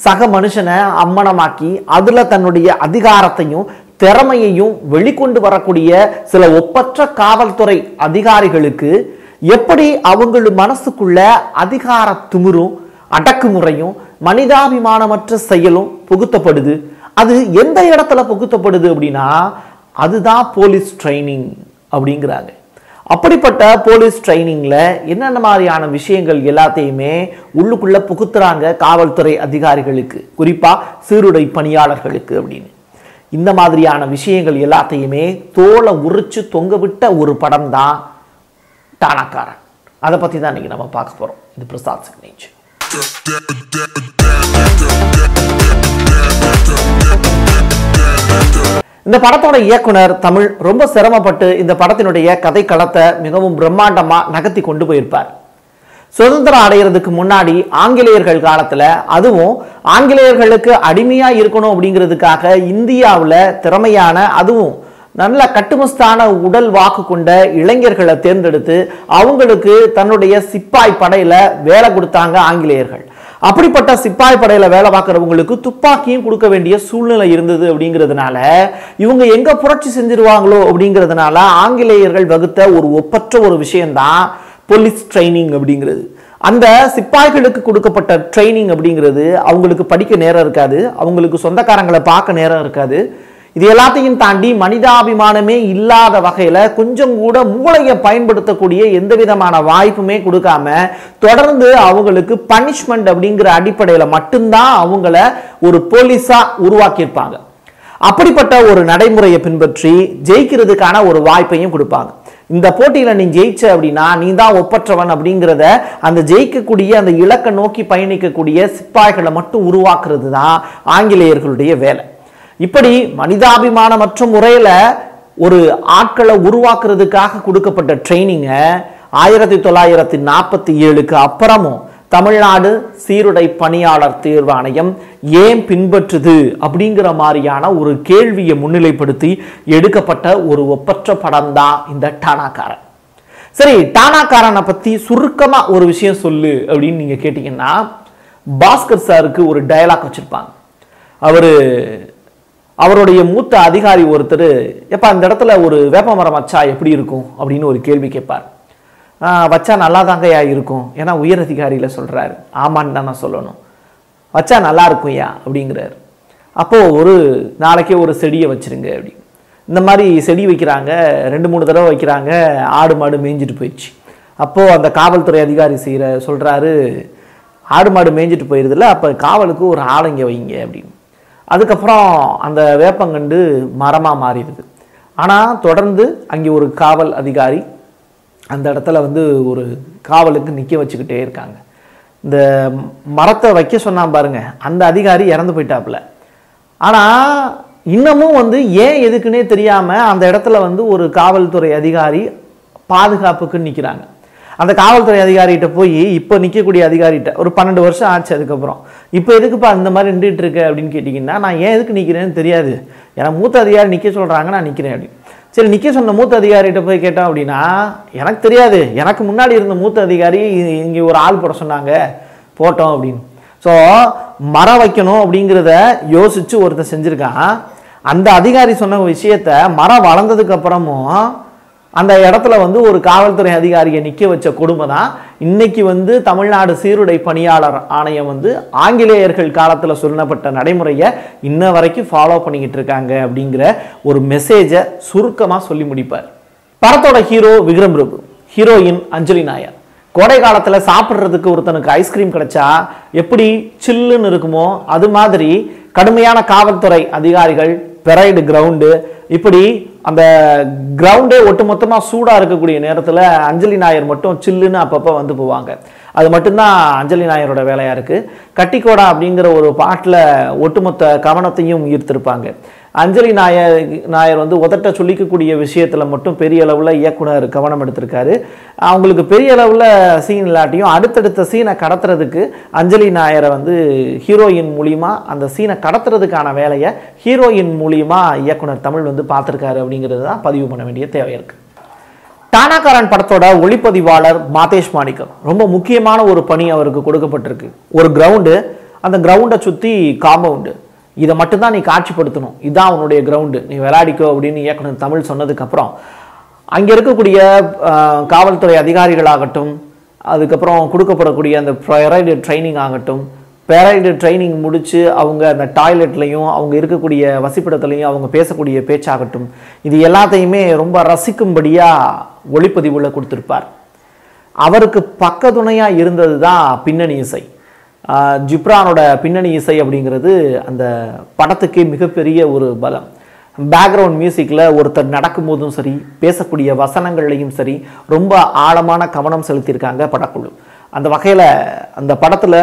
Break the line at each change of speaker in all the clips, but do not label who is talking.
சக மனுஷனை அம்மனமாக்கி அதுல தன்னுடைய அதிகாரத்தையும் திறமையையும் வெளிக்கொண்டு வரக்கூடிய சில ஒப்பற்ற காவல்துறை அதிகாரிகளுக்கு எப்படி அவங்கள மனசுக்குள்ள அதிகார திமிரும் அடக்குமுறையும் மனிதாபிமானமற்ற செயலும் புகுத்தப்படுது அது எந்த இடத்துல புகுத்தப்படுது அப்படின்னா அதுதான் போலீஸ் ட்ரைனிங் அப்படிங்கிறாங்க அப்படிப்பட்ட போலீஸ் ட்ரைனிங்ல என்னென்ன மாதிரியான விஷயங்கள் எல்லாத்தையுமே உள்ளுக்குள்ள புகுத்துறாங்க காவல்துறை அதிகாரிகளுக்கு குறிப்பா சீருடை பணியாளர்களுக்கு அப்படின்னு இந்த மாதிரியான விஷயங்கள் எல்லாத்தையுமே தோலை உரிச்சு தொங்க விட்ட ஒரு படம் தான் டானாக்காரன் அதை பத்தி தான் இன்னைக்கு நம்ம பார்க்க போறோம் இது பிரசாத் சிக்னேச்சர் இந்த படத்தோட இயக்குனர் தமிழ் ரொம்ப சிரமப்பட்டு இந்த படத்தினுடைய கதை களத்தை மிகவும் பிரம்மாண்டமா நகர்த்தி கொண்டு போயிருப்பார் சுதந்திரம் அடைகிறதுக்கு முன்னாடி ஆங்கிலேயர்கள் காலத்துல அதுவும் ஆங்கிலேயர்களுக்கு அடிமையா இருக்கணும் அப்படிங்கிறதுக்காக இந்தியாவுல திறமையான அதுவும் நல்ல கட்டுமஸ்தான உடல் வாக்கு கொண்ட இளைஞர்களை தேர்ந்தெடுத்து அவங்களுக்கு தன்னுடைய சிப்பாய் படையில வேலை கொடுத்தாங்க ஆங்கிலேயர்கள் அப்படிப்பட்ட சிப்பாய் படையில வேலை பார்க்குறவங்களுக்கு துப்பாக்கியும் கொடுக்க வேண்டிய சூழ்நிலை இருந்தது அப்படிங்கிறதுனால இவங்க எங்க புரட்சி செஞ்சிருவாங்களோ அப்படிங்கிறதுனால ஆங்கிலேயர்கள் வகுத்த ஒரு ஒப்பற்ற ஒரு விஷயம்தான் போலீஸ் ட்ரைனிங் அப்படிங்கிறது அந்த சிப்பாய்களுக்கு கொடுக்கப்பட்ட ட்ரைனிங் அப்படிங்கிறது அவங்களுக்கு படிக்க நேரம் இருக்காது அவங்களுக்கு சொந்தக்காரங்களை பார்க்க நேரம் இருக்காது இது எல்லாத்தையும் தாண்டி மனிதாபிமானமே இல்லாத வகையில கொஞ்சம் கூட மூளையை பயன்படுத்தக்கூடிய எந்த விதமான வாய்ப்புமே கொடுக்காம தொடர்ந்து அவங்களுக்கு பனிஷ்மெண்ட் அப்படிங்கிற அடிப்படையில மட்டும்தான் அவங்கள ஒரு போலீஸா உருவாக்கியிருப்பாங்க அப்படிப்பட்ட ஒரு நடைமுறையை பின்பற்றி ஜெயிக்கிறதுக்கான ஒரு வாய்ப்பையும் கொடுப்பாங்க இந்த போட்டியில நீ ஜெயிச்ச அப்படின்னா நீ தான் ஒப்பற்றவன் அப்படிங்கிறத அந்த ஜெயிக்கக்கூடிய அந்த இலக்கை நோக்கி பயணிக்கக்கூடிய சிப்பாய்களை மட்டும் உருவாக்குறது தான் ஆங்கிலேயர்களுடைய வேலை இப்படி மனிதாபிமானமற்ற முறையில ஒரு ஆட்களை உருவாக்குறதுக்காக கொடுக்கப்பட்ட ட்ரைனிங்கை ஆயிரத்தி தொள்ளாயிரத்தி நாற்பத்தி ஏழுக்கு அப்புறமும் தமிழ்நாடு சீருடை பணியாளர் தேர்வாணையம் ஏன் பின்பற்றுது அப்படிங்கிற மாதிரியான ஒரு கேள்வியை முன்னிலைப்படுத்தி எடுக்கப்பட்ட ஒரு ஒப்பற்ற படம் தான் இந்த டானாக்காரன் சரி டானாக்காரனை பத்தி சுருக்கமா ஒரு விஷயம் சொல்லு அப்படின்னு நீங்க கேட்டீங்கன்னா பாஸ்கர் சாருக்கு ஒரு டயலாக் வச்சிருப்பாங்க அவரு அவருடைய மூத்த அதிகாரி ஒருத்தர் எப்ப அந்த இடத்துல ஒரு வேப்ப மரம் வச்சா எப்படி இருக்கும் அப்படின்னு ஒரு கேள்வி கேட்பார் "ஆஹ், வச்சா நல்லா தாங்கய்யா இருக்கும் ஏன்னா உயர் அதிகாரியில சொல்றாரு ஆமான்னு தான் நான் சொல்லணும் வச்சா நல்லா இருக்கும்யா அப்படிங்கிறாரு அப்போ ஒரு நாளைக்கே ஒரு செடியை வச்சிருங்க அப்படி இந்த மாதிரி செடி வைக்கிறாங்க ரெண்டு மூணு தடவை வைக்கிறாங்க ஆடு மாடு மேய்ஞ்சிட்டு போயிடுச்சு அப்போ அந்த காவல்துறை அதிகாரி செய்கிற சொல்றாரு ஆடு மாடு மேய்ஞ்சிட்டு போயிருதுல அப்போ காவலுக்கு ஒரு ஆளுங்க வைங்க அப்படின்னு அதுக்கப்புறம் அந்த வேப்பங்கண்டு மரமாக மாறிடுது ஆனால் தொடர்ந்து அங்கே ஒரு காவல் அதிகாரி அந்த இடத்துல வந்து ஒரு காவலுக்கு நிற்க வச்சுக்கிட்டே இருக்காங்க இந்த மரத்தை வைக்க சொன்னான் பாருங்க அந்த அதிகாரி இறந்து போயிட்டாப்புல ஆனால் இன்னமும் வந்து ஏன் எதுக்குன்னே தெரியாமல் அந்த இடத்துல வந்து ஒரு காவல்துறை அதிகாரி பாதுகாப்புக்கு நிற்கிறாங்க அந்த காவல்துறை அதிகாரிகிட்ட போய் இப்போ நிற்கக்கூடிய அதிகாரிகிட்ட ஒரு பன்னெண்டு வருஷம் ஆச்சு அதுக்கப்புறம் இப்போ எதுக்குப்பா இந்த மாதிரி நின்றுட்டு இருக்க அப்படின்னு கேட்டிங்கன்னா நான் ஏன் எதுக்கு நிற்கிறேன்னு தெரியாது ஏன்னா மூத்த அதிகாரி நிற்க சொல்கிறாங்க நான் நிற்கிறேன் அப்படின்னு சரி நிற்க சொன்ன மூத்த அதிகாரிகிட்ட போய் கேட்டோம் அப்படின்னா எனக்கு தெரியாது எனக்கு முன்னாடி இருந்த மூத்த அதிகாரி இங்கே ஒரு ஆள் போட சொன்னாங்க போட்டோம் அப்படின்னு ஸோ மரம் வைக்கணும் அப்படிங்கிறத யோசிச்சு ஒருத்தன் செஞ்சுருக்கான் அந்த அதிகாரி சொன்ன விஷயத்த மரம் வளர்ந்ததுக்கு அப்புறமும் அந்த இடத்துல வந்து ஒரு காவல்துறை அதிகாரியை நிற்க வச்ச கொடுமை தான் இன்னைக்கு வந்து தமிழ்நாடு சீருடை பணியாளர் ஆணையம் வந்து ஆங்கிலேயர்கள் காலத்தில் சொல்லப்பட்ட நடைமுறையை இன்ன வரைக்கும் ஃபாலோ பண்ணிக்கிட்டு இருக்காங்க அப்படிங்கிற ஒரு மெசேஜை சுருக்கமாக சொல்லி முடிப்பார் படத்தோட ஹீரோ விக்ரம் பிரபு ஹீரோயின் அஞ்சலி நாயர் கோடை காலத்தில் சாப்பிட்றதுக்கு ஒருத்தனுக்கு ஐஸ்கிரீம் கிடைச்சா எப்படி சில்லுன்னு இருக்குமோ அது மாதிரி கடுமையான காவல்துறை அதிகாரிகள் பெரைடு கிரவுண்டு இப்படி அந்த கிரவுண்டே ஒட்டுமொத்தமாக சூடாக இருக்கக்கூடிய நேரத்தில் அஞ்சலி நாயர் மட்டும் சில்லுன்னு அப்பப்போ வந்து போவாங்க அது மட்டும்தான் அஞ்சலி நாயரோட வேலையாக இருக்குது கட்டிக்கோடா அப்படிங்கிற ஒரு பாட்டில் ஒட்டுமொத்த கவனத்தையும் ஈர்த்திருப்பாங்க அஞ்சலி நாயர் நாயர் வந்து உதட்ட சொல்லிக்கக்கூடிய விஷயத்தில் மட்டும் பெரிய அளவில் இயக்குனர் கவனம் எடுத்திருக்காரு அவங்களுக்கு பெரிய அளவில் சீன் இல்லாட்டியும் அடுத்தடுத்த சீனை கடத்துறதுக்கு அஞ்சலி நாயரை வந்து ஹீரோயின் மூலியமா அந்த சீனை கடத்துறதுக்கான வேலையை ஹீரோயின் மூலியமா இயக்குனர் தமிழ் வந்து பார்த்துருக்காரு அப்படிங்கிறது தான் பதிவு பண்ண வேண்டிய தேவை இருக்குது டானாக்காரன் படத்தோட ஒளிப்பதிவாளர் மாதேஷ் மாணிக்கம் ரொம்ப முக்கியமான ஒரு பணி அவருக்கு கொடுக்கப்பட்டிருக்கு ஒரு கிரவுண்டு அந்த கிரவுண்டை சுற்றி காம்பவுண்டு இதை மட்டும்தான் நீ காட்சிப்படுத்தணும் இதுதான் உன்னுடைய கிரவுண்டு நீ விளையாடிக்கோ அப்படின்னு இயக்குனர் தமிழ் சொன்னதுக்கப்புறம் அங்கே இருக்கக்கூடிய அஹ், காவல்துறை அதிகாரிகளாகட்டும் அதுக்கப்புறம் கொடுக்கப்படக்கூடிய அந்த ப்ரைரைடு ட்ரைனிங் ஆகட்டும் பேரைடு ட்ரைனிங் முடித்து அவங்க அந்த டாய்லெட்லையும் அவங்க இருக்கக்கூடிய வசிப்பிடத்துலையும் அவங்க பேசக்கூடிய பேச்சாகட்டும் இது எல்லாத்தையுமே ரொம்ப ரசிக்கும்படியாக ஒளிப்பதிவுல கொடுத்துருப்பார் அவருக்கு பக்கத்துணையாக இருந்தது தான் பின்னணி இசை ஆஹ் ஜிப்ரானோட பின்னணி இசை அப்படிங்கிறது அந்த படத்துக்கு மிகப்பெரிய ஒரு பலம் பேக்ரவுண்ட் மியூசிக்கில் ஒருத்தர் நடக்கும்போதும் சரி பேசக்கூடிய வசனங்கள்லையும் சரி ரொம்ப ஆழமான கவனம் செலுத்தியிருக்காங்க படக்குழு அந்த வகையில் அந்த படத்தில்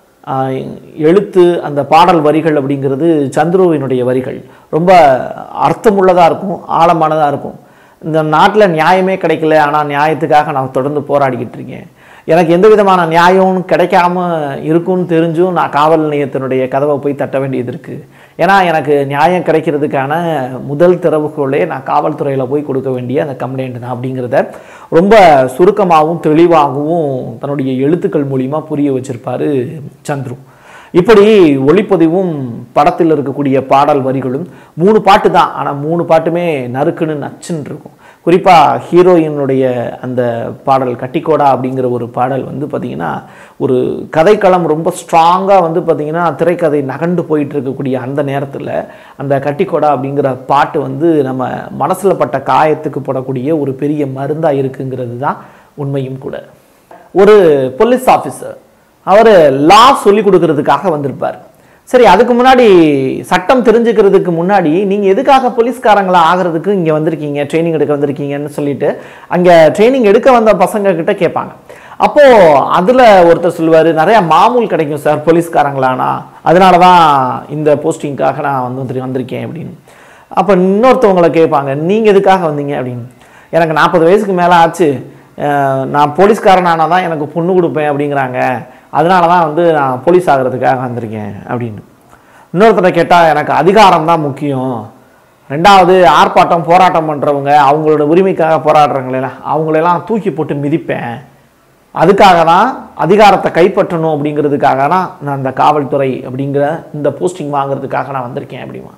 எழுத்து அந்த பாடல் வரிகள் அப்படிங்கிறது சந்துருவினுடைய வரிகள் ரொம்ப அர்த்தமுள்ளதாக இருக்கும் ஆழமானதாக இருக்கும் இந்த நாட்டில் நியாயமே கிடைக்கல ஆனால் நியாயத்துக்காக நான் தொடர்ந்து போராடிக்கிட்டு இருக்கேன் எனக்கு எந்த விதமான நியாயம் கிடைக்காம இருக்கும்னு தெரிஞ்சும் நான் காவல் நிலையத்தினுடைய கதவை போய் தட்ட வேண்டியது இருக்குது ஏன்னா எனக்கு நியாயம் கிடைக்கிறதுக்கான முதல் திறவுகோலே நான் காவல்துறையில் போய் கொடுக்க வேண்டிய அந்த கம்ப்ளைண்ட் தான் அப்படிங்கிறத ரொம்ப சுருக்கமாகவும் தெளிவாகவும் தன்னுடைய எழுத்துக்கள் மூலிமா புரிய வச்சிருப்பாரு சந்துரு இப்படி ஒளிப்பதிவும் படத்தில் இருக்கக்கூடிய பாடல் வரிகளும் மூணு பாட்டு தான் ஆனால் மூணு பாட்டுமே நறுக்குன்னு நச்சுன்னு இருக்கும் குறிப்பாக ஹீரோயினுடைய அந்த பாடல் கட்டிக்கோடா அப்படிங்கிற ஒரு பாடல் வந்து பார்த்திங்கன்னா ஒரு கதைக்களம் ரொம்ப ஸ்ட்ராங்காக வந்து பார்த்திங்கன்னா திரைக்கதை நகண்டு போயிட்டு இருக்கக்கூடிய அந்த நேரத்தில் அந்த கட்டிக்கோடா அப்படிங்கிற பாட்டு வந்து நம்ம மனசில் பட்ட காயத்துக்கு போடக்கூடிய ஒரு பெரிய மருந்தாக இருக்குங்கிறது தான் உண்மையும் கூட ஒரு போலீஸ் ஆஃபீஸர் அவர் லா சொல்லி கொடுக்கறதுக்காக வந்திருப்பார் சரி அதுக்கு முன்னாடி சட்டம் தெரிஞ்சுக்கிறதுக்கு முன்னாடி நீங்கள் எதுக்காக போலீஸ்காரங்களா ஆகிறதுக்கு இங்கே வந்திருக்கீங்க ட்ரைனிங் எடுக்க வந்திருக்கீங்கன்னு சொல்லிட்டு அங்கே ட்ரைனிங் எடுக்க வந்த பசங்க கிட்ட கேட்பாங்க அப்போது அதில் ஒருத்தர் சொல்லுவார் நிறையா மாமூல் கிடைக்கும் சார் போலீஸ்காரங்களானா அதனால தான் இந்த போஸ்டிங்காக நான் வந்து வந்துரு- வந்திருக்கேன் அப்படின்னு அப்போ இன்னொருத்தவங்களை கேட்பாங்க நீங்கள் எதுக்காக வந்தீங்க அப்படின்னு எனக்கு நாற்பது வயசுக்கு மேலே ஆச்சு அஹ் நான் போலீஸ்காரனானா தான் எனக்கு பொண்ணு கொடுப்பேன் அப்படிங்கிறாங்க அதனால தான் வந்து நான் போலீஸ் ஆகிறதுக்காக வந்திருக்கேன் அப்படின்னு இன்னொருத்தரை கேட்டால் எனக்கு அதிகாரம் தான் முக்கியம் ரெண்டாவது ஆர்ப்பாட்டம் போராட்டம் பண்ணுறவங்க அவங்களோட உரிமைக்காக போராடுறவங்களெல்லாம் அவங்களெல்லாம் தூக்கி போட்டு மிதிப்பேன் அதுக்காக தான் அதிகாரத்தை கைப்பற்றணும் அப்படிங்கிறதுக்காக தான் நான் இந்த காவல்துறை அப்படிங்கிற இந்த போஸ்டிங் வாங்குறதுக்காக நான் வந்திருக்கேன் அப்படிமா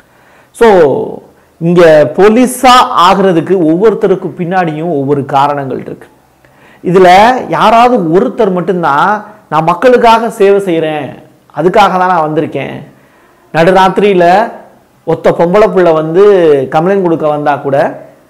ஸோ இங்கே போலீஸாக ஆகிறதுக்கு ஒவ்வொருத்தருக்கு பின்னாடியும் ஒவ்வொரு காரணங்கள் இருக்கு இதில் யாராவது ஒருத்தர் மட்டும்தான் நான் மக்களுக்காக சேவை செய்கிறேன் அதுக்காக தான் நான் வந்திருக்கேன் நடுராத்திரியில் ஒத்த பொம்பளை பிள்ளை வந்து கம்ப்ளைண்ட் கொடுக்க வந்தால் கூட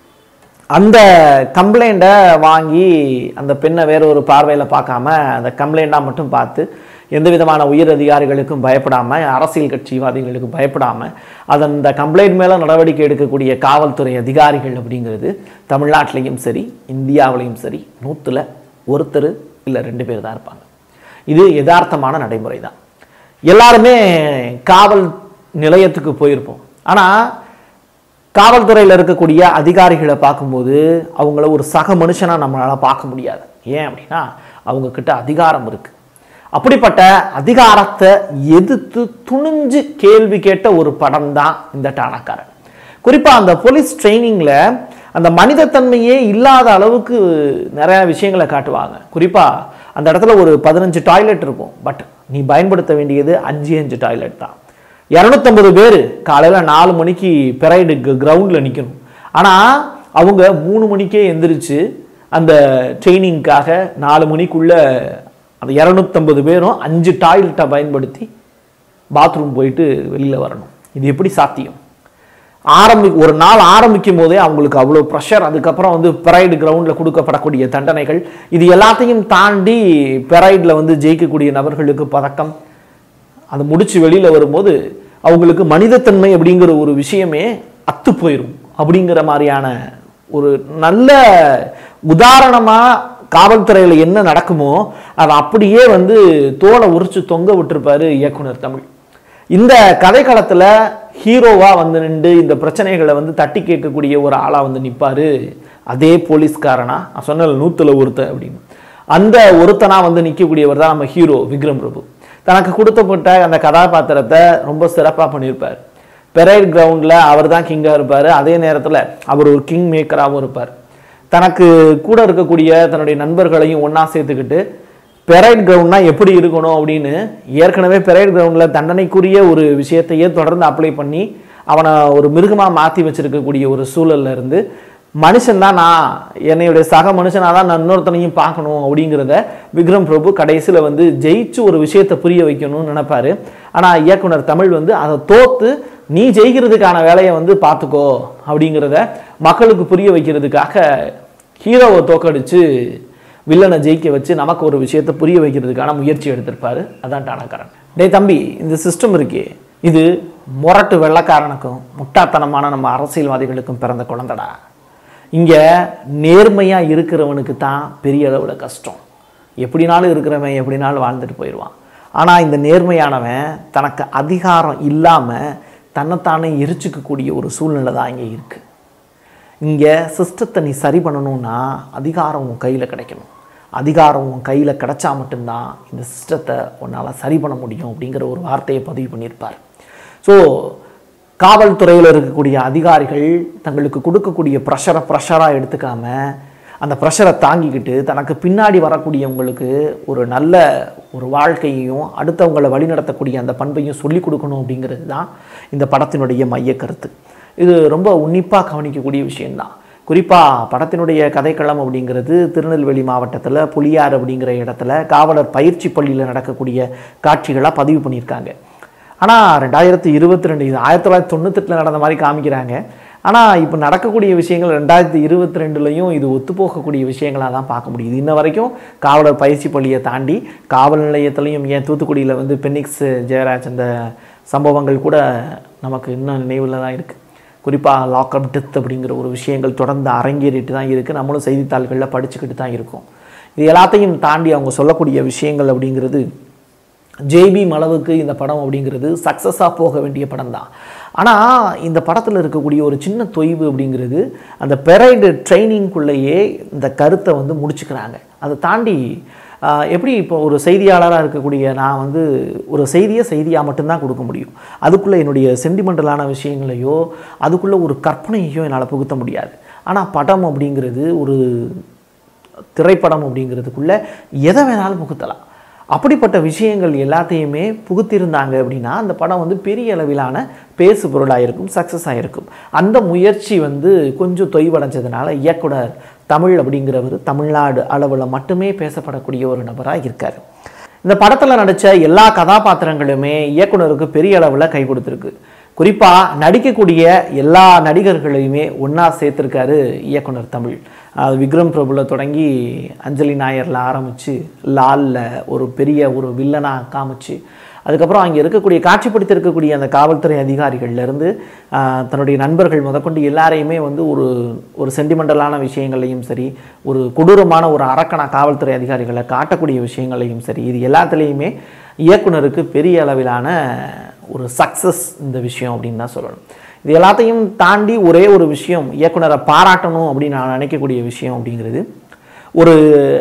அந்த கம்ப்ளைண்ட்டை வாங்கி அந்த பெண்ணை வேற ஒரு பார்வையில் பார்க்காம அந்த கம்ப்ளைண்ட்டாக மட்டும் பார்த்து எந்த விதமான உயர் அதிகாரிகளுக்கும் பயப்படாமல் அரசியல் கட்சிவாதிகளுக்கு பயப்படாமல் அது அந்த கம்ப்ளைண்ட் மேலே நடவடிக்கை எடுக்கக்கூடிய காவல்துறை அதிகாரிகள் அப்படிங்கிறது தமிழ்நாட்டிலையும் சரி இந்தியாவிலையும் சரி நூற்றில் ஒருத்தர் இல்லை ரெண்டு பேர் தான் இருப்பாங்க இது யதார்த்தமான நடைமுறை தான் எல்லாருமே காவல் நிலையத்துக்கு போயிருப்போம் ஆனால் காவல்துறையில் இருக்கக்கூடிய அதிகாரிகளை பார்க்கும்போது அவங்கள ஒரு சக மனுஷனாக நம்மளால் பார்க்க முடியாது ஏன் அப்படின்னா அவங்க கிட்ட அதிகாரம் இருக்கு அப்படிப்பட்ட அதிகாரத்தை எதிர்த்து துணிஞ்சு கேள்வி கேட்ட ஒரு படம் தான் இந்த டானாக்காரன் குறிப்பாக அந்த போலீஸ் ட்ரைனிங்கில் அந்த மனிதத்தன்மையே இல்லாத அளவுக்கு நிறைய விஷயங்களை காட்டுவாங்க குறிப்பாக அந்த இடத்துல ஒரு பதினஞ்சு டாய்லெட் இருக்கும் பட் நீ பயன்படுத்த வேண்டியது அஞ்சு அஞ்சு டாய்லெட் தான் இரநூத்தம்பது பேர் காலையில் நாலு மணிக்கு பெரைடு கிரவுண்டில் நிற்கணும் ஆனால் அவங்க மூணு மணிக்கே எந்திரிச்சு அந்த ட்ரைனிங்க்காக நாலு மணிக்குள்ள அந்த இரநூத்தம்பது பேரும் அஞ்சு டாய்லெட்டை பயன்படுத்தி பாத்ரூம் போயிட்டு வெளியில் வரணும் இது எப்படி சாத்தியம் ஆரம்பி ஒரு நாள் ஆரம்பிக்கும் போதே அவங்களுக்கு அவ்வளோ ப்ரெஷர் அதுக்கப்புறம் வந்து பெரைடு கிரவுண்டில் கொடுக்கப்படக்கூடிய தண்டனைகள் இது எல்லாத்தையும் தாண்டி பெரைடில் வந்து ஜெயிக்கக்கூடிய நபர்களுக்கு பதக்கம் அதை முடிச்சு வெளியில் வரும்போது அவங்களுக்கு மனிதத்தன்மை அப்படிங்கிற ஒரு விஷயமே அத்து போயிடும் அப்படிங்கிற மாதிரியான ஒரு நல்ல உதாரணமாக காவல்துறையில் என்ன நடக்குமோ அதை அப்படியே வந்து தோலை உரிச்சு தொங்க விட்டுருப்பாரு இயக்குனர் தமிழ் இந்த கதைக்களத்தில் ஹீரோவாக வந்து நின்று இந்த பிரச்சனைகளை வந்து தட்டி கேட்கக்கூடிய ஒரு ஆளாக வந்து நிற்பாரு அதே போலீஸ்காரனா நான் சொன்னல நூற்றுல ஒருத்தன் அப்படின்னு அந்த ஒருத்தனா வந்து நிற்கக்கூடியவர் தான் நம்ம ஹீரோ விக்ரம் பிரபு தனக்கு கொடுத்தப்பட்ட அந்த கதாபாத்திரத்தை ரொம்ப சிறப்பாக பண்ணியிருப்பார் பெரைட் கிரவுண்டில் அவர் தான் கிங்காக இருப்பார் அதே நேரத்தில் அவர் ஒரு கிங் மேக்கராகவும் இருப்பார் தனக்கு கூட இருக்கக்கூடிய தன்னுடைய நண்பர்களையும் ஒன்றா சேர்த்துக்கிட்டு பெரைட் கிரவுண்ட்னா எப்படி இருக்கணும் அப்படின்னு ஏற்கனவே பெரைட் கிரவுண்டில் தண்டனைக்குரிய ஒரு விஷயத்தையே தொடர்ந்து அப்ளை பண்ணி அவனை ஒரு மிருகமாக மாற்றி வச்சிருக்கக்கூடிய ஒரு சூழல்ல இருந்து மனுஷன் தான் நான் என்னுடைய சக மனுஷனாக தான் நான் இன்னொருத்தனையும் பார்க்கணும் அப்படிங்கிறத விக்ரம் பிரபு கடைசியில் வந்து ஜெயிச்சு ஒரு விஷயத்தை புரிய வைக்கணும்னு நினைப்பாரு ஆனால் இயக்குனர் தமிழ் வந்து அதை தோத்து நீ ஜெயிக்கிறதுக்கான வேலையை வந்து பார்த்துக்கோ அப்படிங்கிறத மக்களுக்கு புரிய வைக்கிறதுக்காக ஹீரோவை தோக்கடிச்சு வில்லனை ஜெயிக்க வச்சு நமக்கு ஒரு விஷயத்தை புரிய வைக்கிறதுக்கான முயற்சி எடுத்திருப்பாரு அதான் டானக்காரன் டேய் தம்பி இந்த சிஸ்டம் இருக்கே இது முரட்டு வெள்ளக்காரனுக்கும் முட்டாத்தனமான நம்ம அரசியல்வாதிகளுக்கும் பிறந்த குழந்தடா இங்கே நேர்மையாக இருக்கிறவனுக்கு தான் பெரிய அளவில் கஷ்டம் எப்படினாலும் இருக்கிறவன் எப்படினாலும் வாழ்ந்துட்டு போயிடுவான் ஆனால் இந்த நேர்மையானவன் தனக்கு அதிகாரம் இல்லாமல் தன்னைத்தானே எரிச்சுக்கக்கூடிய ஒரு சூழ்நிலை தான் இங்கே இருக்குது இங்கே சிஸ்டத்தை நீ சரி பண்ணணும்னா அதிகாரம் உன் கையில் கிடைக்கணும் அதிகாரம் உன் கையில் கிடைச்சா மட்டும்தான் இந்த சிஸ்டத்தை உன்னால் சரி பண்ண முடியும் அப்படிங்கிற ஒரு வார்த்தையை பதிவு பண்ணியிருப்பார் ஸோ காவல்துறையில் இருக்கக்கூடிய அதிகாரிகள் தங்களுக்கு கொடுக்கக்கூடிய ப்ரெஷரை ப்ரெஷராக எடுத்துக்காம அந்த ப்ரெஷரை தாங்கிக்கிட்டு தனக்கு பின்னாடி வரக்கூடியவங்களுக்கு ஒரு நல்ல ஒரு வாழ்க்கையையும் அடுத்தவங்களை வழிநடத்தக்கூடிய அந்த பண்பையும் சொல்லிக் கொடுக்கணும் அப்படிங்கிறது தான் இந்த படத்தினுடைய மைய கருத்து இது ரொம்ப உன்னிப்பாக கவனிக்கக்கூடிய விஷயம்தான் குறிப்பாக படத்தினுடைய கதைக்களம் அப்படிங்கிறது திருநெல்வேலி மாவட்டத்தில் புலியார் அப்படிங்கிற இடத்துல காவலர் பயிற்சி பள்ளியில் நடக்கக்கூடிய காட்சிகளாக பதிவு பண்ணியிருக்காங்க ஆனால் ரெண்டாயிரத்தி இருபத்தி ரெண்டு இது ஆயிரத்தி தொள்ளாயிரத்தி தொண்ணூத்தெட்டில் நடந்த மாதிரி காமிக்கிறாங்க ஆனால் இப்போ நடக்கக்கூடிய விஷயங்கள் ரெண்டாயிரத்தி இருபத்தி ரெண்டுலையும் இது ஒத்துப்போகக்கூடிய விஷயங்களாக தான் பார்க்க முடியுது இன்ன வரைக்கும் காவலர் பயிற்சி பள்ளியை தாண்டி காவல் நிலையத்திலையும் ஏன் தூத்துக்குடியில் வந்து பென்னிக்ஸ் ஜெயராஜ் அந்த சம்பவங்கள் கூட நமக்கு இன்னும் நினைவில் தான் இருக்குது குறிப்பாக லாக்அப் டெத் அப்படிங்கிற ஒரு விஷயங்கள் தொடர்ந்து அரங்கேறிட்டு தான் இருக்குது நம்மளும் செய்தித்தாள்களில் படிச்சுக்கிட்டு தான் இருக்கோம் இது எல்லாத்தையும் தாண்டி அவங்க சொல்லக்கூடிய விஷயங்கள் அப்படிங்கிறது ஜேபி அளவுக்கு இந்த படம் அப்படிங்கிறது சக்ஸஸாக போக வேண்டிய படம் தான் ஆனால் இந்த படத்தில் இருக்கக்கூடிய ஒரு சின்ன தொய்வு அப்படிங்கிறது அந்த பெரைடு ட்ரைனிங்குள்ளேயே இந்த கருத்தை வந்து முடிச்சுக்கிறாங்க அதை தாண்டி ஆஹ், எப்படி இப்போ ஒரு செய்தியாளராக இருக்கக்கூடிய நான் வந்து ஒரு செய்தியை செய்தியாக மட்டும்தான் கொடுக்க முடியும் அதுக்குள்ளே என்னுடைய சென்டிமெண்டலான விஷயங்களையோ அதுக்குள்ளே ஒரு கற்பனையையோ என்னால் புகுத்த முடியாது ஆனால் படம் அப்படிங்கிறது ஒரு திரைப்படம் அப்படிங்கிறதுக்குள்ள எதை வேணாலும் புகுத்தலாம் அப்படிப்பட்ட விஷயங்கள் எல்லாத்தையுமே புகுத்திருந்தாங்க அப்படின்னா அந்த படம் வந்து பெரிய அளவிலான பேசு பொருளாக இருக்கும் சக்ஸஸ் ஆகிருக்கும் அந்த முயற்சி வந்து கொஞ்சம் தொய்வடைஞ்சதுனால இயக்குனர் தமிழ் அப்படிங்கிறவர் தமிழ்நாடு அளவில் மட்டுமே பேசப்படக்கூடிய ஒரு நபராக இருக்கார் இந்த படத்தில் நடித்த எல்லா கதாபாத்திரங்களுமே இயக்குனருக்கு பெரிய அளவில் கை கொடுத்துருக்கு குறிப்பாக நடிக்கக்கூடிய எல்லா நடிகர்களையுமே ஒன்றா சேர்த்துருக்காரு இயக்குனர் தமிழ் அது விக்ரம் பிரபுல தொடங்கி அஞ்சலி நாயரில் ஆரம்பித்து லாலில் ஒரு பெரிய ஒரு வில்லனாக காமிச்சு அதுக்கப்புறம் அங்கே இருக்கக்கூடிய காட்சிப்படுத்தி இருக்கக்கூடிய அந்த காவல்துறை அதிகாரிகள்லேருந்து தன்னுடைய நண்பர்கள் முதற்கொண்டு எல்லாரையுமே வந்து ஒரு ஒரு சென்டிமெண்டலான விஷயங்களையும் சரி ஒரு கொடூரமான ஒரு அரக்கணா காவல்துறை அதிகாரிகளை காட்டக்கூடிய விஷயங்களையும் சரி இது எல்லாத்துலேயுமே இயக்குனருக்கு பெரிய அளவிலான ஒரு சக்ஸஸ் இந்த விஷயம் அப்படின்னு தான் சொல்லணும் இது எல்லாத்தையும் தாண்டி ஒரே ஒரு விஷயம் இயக்குனரை பாராட்டணும் அப்படின்னு நான் நினைக்கக்கூடிய விஷயம் அப்படிங்கிறது ஒரு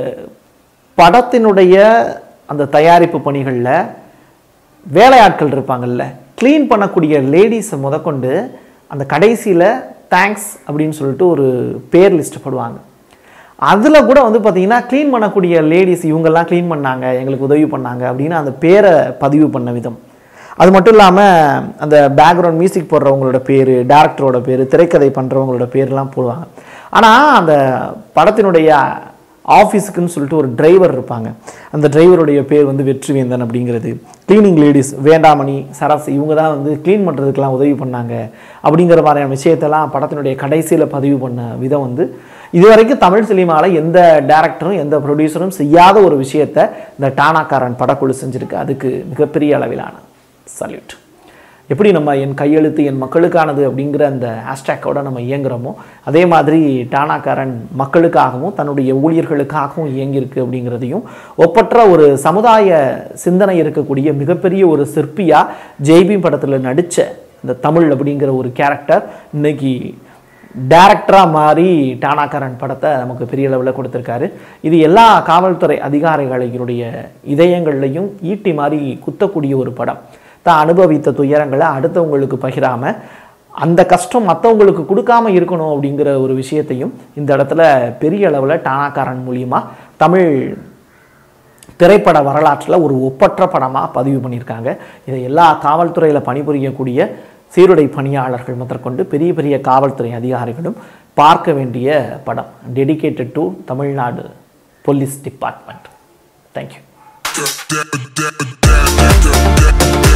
படத்தினுடைய அந்த தயாரிப்பு பணிகளில் வேலையாட்கள் இருப்பாங்கல்ல க்ளீன் பண்ணக்கூடிய லேடிஸை முதற்கொண்டு அந்த கடைசியில் தேங்க்ஸ் அப்படின்னு சொல்லிட்டு ஒரு பேர் லிஸ்ட் போடுவாங்க அதில் கூட வந்து பார்த்தீங்கன்னா க்ளீன் பண்ணக்கூடிய லேடிஸ் இவங்கெல்லாம் க்ளீன் பண்ணாங்க எங்களுக்கு உதவி பண்ணாங்க அப்படின்னு அந்த பேரை பதிவு பண்ண விதம் அது மட்டும் இல்லாமல் அந்த பேக்ரவுண்ட் மியூசிக் போடுறவங்களோட பேர் டேரக்டரோட பேர் திரைக்கதை பண்ணுறவங்களோட பேர்லாம் போடுவாங்க ஆனால் அந்த படத்தினுடைய ஆஃபீஸுக்குன்னு சொல்லிட்டு ஒரு டிரைவர் இருப்பாங்க அந்த டிரைவருடைய பேர் வந்து வெற்றிவேந்தன் அப்படிங்கிறது க்ளீனிங் லேடிஸ் வேண்டாமணி சரஸ் இவங்க தான் வந்து க்ளீன் பண்ணுறதுக்கெலாம் உதவி பண்ணாங்க அப்படிங்கிற மாதிரியான விஷயத்தெல்லாம் படத்தினுடைய கடைசியில் பதிவு பண்ண விதம் வந்து இதுவரைக்கும் தமிழ் சினிமாவில் எந்த டேரக்டரும் எந்த ப்ரொடியூசரும் செய்யாத ஒரு விஷயத்தை இந்த டானாக்காரன் படக்குழு செஞ்சுருக்கு அதுக்கு மிகப்பெரிய அளவிலான சல்யூட் எப்படி நம்ம என் கையெழுத்து என் மக்களுக்கானது அப்படிங்கிற அந்த ஹேஷ்டேக்கோட நம்ம இயங்குறோமோ அதே மாதிரி டானாக்காரன் மக்களுக்காகவும் தன்னுடைய ஊழியர்களுக்காகவும் இயங்கியிருக்கு அப்படிங்கிறதையும் ஒப்பற்ற ஒரு சமுதாய சிந்தனை இருக்கக்கூடிய மிகப்பெரிய ஒரு சிற்பியாக ஜெய்பி படத்தில் நடித்த இந்த தமிழ் அப்படிங்கிற ஒரு கேரக்டர் இன்னைக்கு டேரக்டராக மாறி டானாக்காரன் படத்தை நமக்கு பெரிய அளவில் கொடுத்துருக்காரு இது எல்லா காவல்துறை அதிகாரிகளுடைய இதயங்கள்லையும் ஈட்டி மாதிரி குத்தக்கூடிய ஒரு படம் தான் அனுபவித்த துயரங்களை அடுத்தவங்களுக்கு பகிராமல் அந்த கஷ்டம் மற்றவங்களுக்கு கொடுக்காம இருக்கணும் அப்படிங்கிற ஒரு விஷயத்தையும் இந்த இடத்துல பெரிய அளவில் டானாக்காரன் மூலியமாக தமிழ் திரைப்பட வரலாற்றில் ஒரு ஒப்பற்ற படமாக பதிவு பண்ணியிருக்காங்க இதை எல்லா காவல்துறையில் பணிபுரியக்கூடிய சீருடை பணியாளர்கள் முதற்கொண்டு பெரிய பெரிய காவல்துறை அதிகாரிகளும் பார்க்க வேண்டிய படம் dedicated to Tamil Nadu police department thank you
da da da da da da